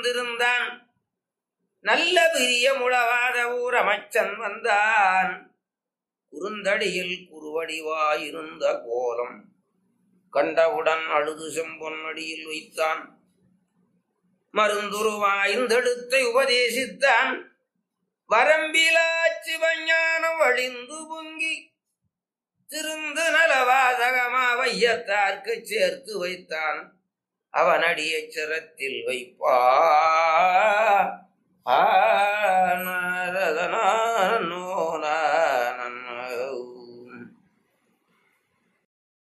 அமர்ந்திருந்தான் நல்ல பிரிய முழவாத ஊர் அமைச்சன் வந்தான் குறுந்தடியில் குறுவடிவாயிருந்த கோலம் கண்டவுடன் அழுது செம்பொன்னடியில் வைத்தான் மருந்துருவாய்ந்தெடுத்தை உபதேசித்தான் வரம்பிலா சிவஞானம் வழிந்து பொங்கி திருந்து நலவாதகமா வையத்தார்க்கு சேர்த்து வைத்தான் அவனடிய சிரத்தில் வைப்பா ஆ, நரதனா, நோனா.